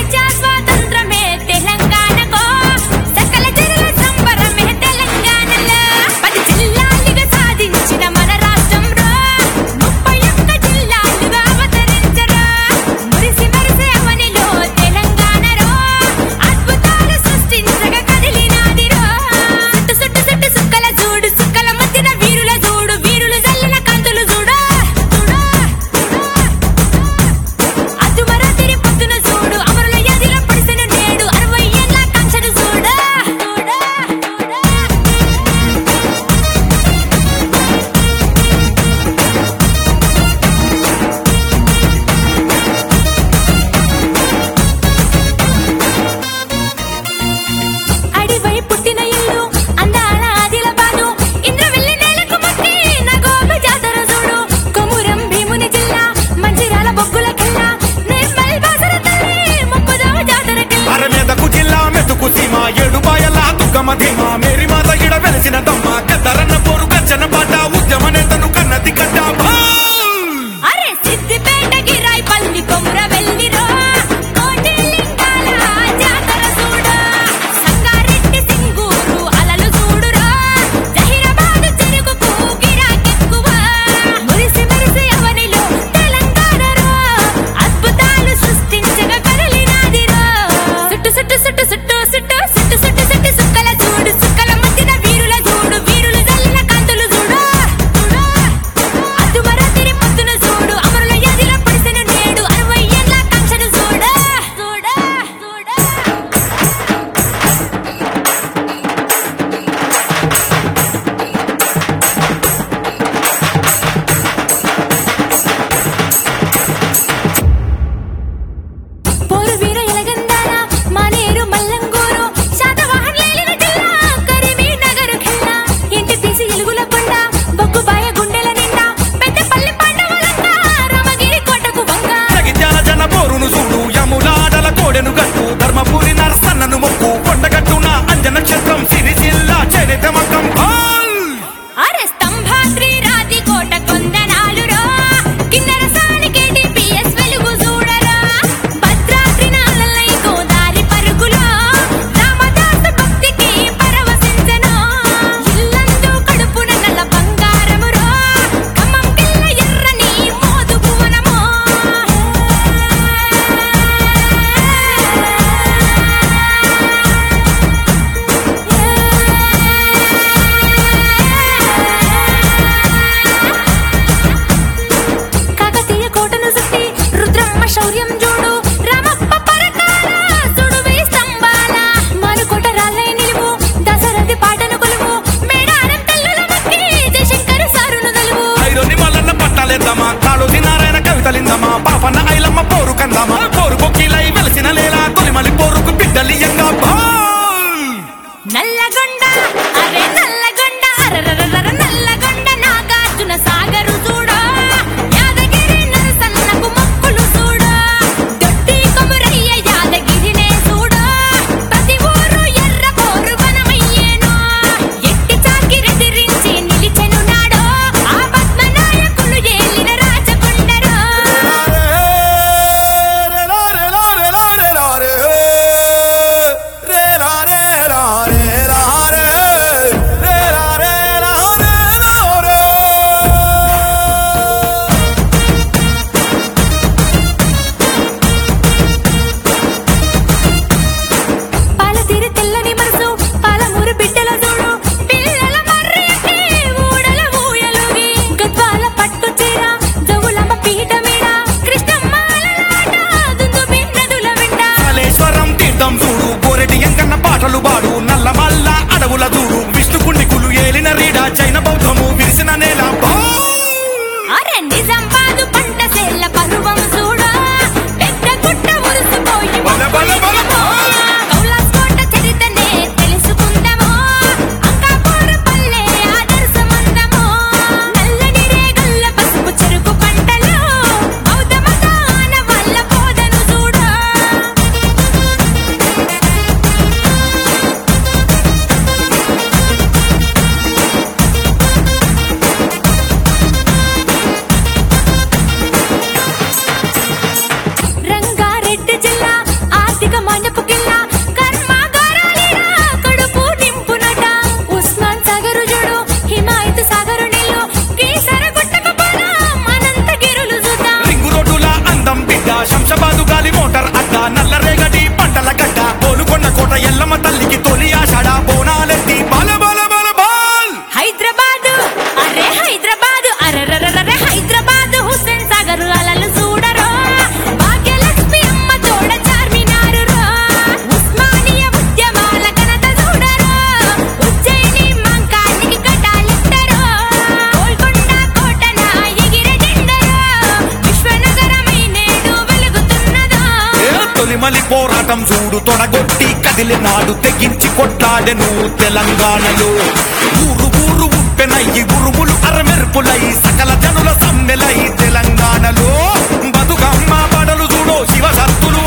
ప్రజా స్వాతంత్రమే తెలంగాణకో సకల జనుల సంబరమే తెలంగాణలో పది జిల్లాలుగా సాధించిన మన రాష్ట్రంలో ముప్పై ఒక్క జిల్లాలుగా అవతరించరా మురిసి మెరిసే అవనిలో తెలంగాణలో అద్భుతాలు సృష్టించగా కదిలినాదిరో సుట్టు సుట్టు సుట్టు సుక్కల చూడు సుక్కల మధ్యన వీరుల చూడు వీరులు జల్లిన కాంతులు చూడు చూడు అదుమరాతిరి పొద్దున చూడు అమరుల ఎదిర పంటల గడ్డ కోలుకొండ కోట ఎల్లమ్మ తల్లికి తొలి ఆషాఢ బోనాలెత్తి బల బల బల బాల్ హైదరాబాద్ అరే హైదరాబాద్ అరరరరే హైదరాబాద్ హుస్సేన్ సాగర్ అలలు చూడరో భాగ్యలక్ష్మి అమ్మ తోడ చార్మినారు రో ఉస్మానియా ఉద్యమాల ఘనత చూడరో ఉజ్జయిని మంకానికి కటాలిట్టరో గోల్కొండ కోటన ఎగిరే జెండరో విశ్వనగరమై నేడు వెలుగుతున్నదో ఏ తొలిమలి పోరాటం చూడు తొడగొట్టి కదిలినాడు తెగించి కొట్లాడెను తెలంగాణలో ఊరు ఊరు ఉప్పెనయ్యి ఉరుములు అరమెరుపులై సకల జనుల సమ్మెలై తెలంగాణలో బతుకమ్మ బడలు చూడో శివ సత్తులు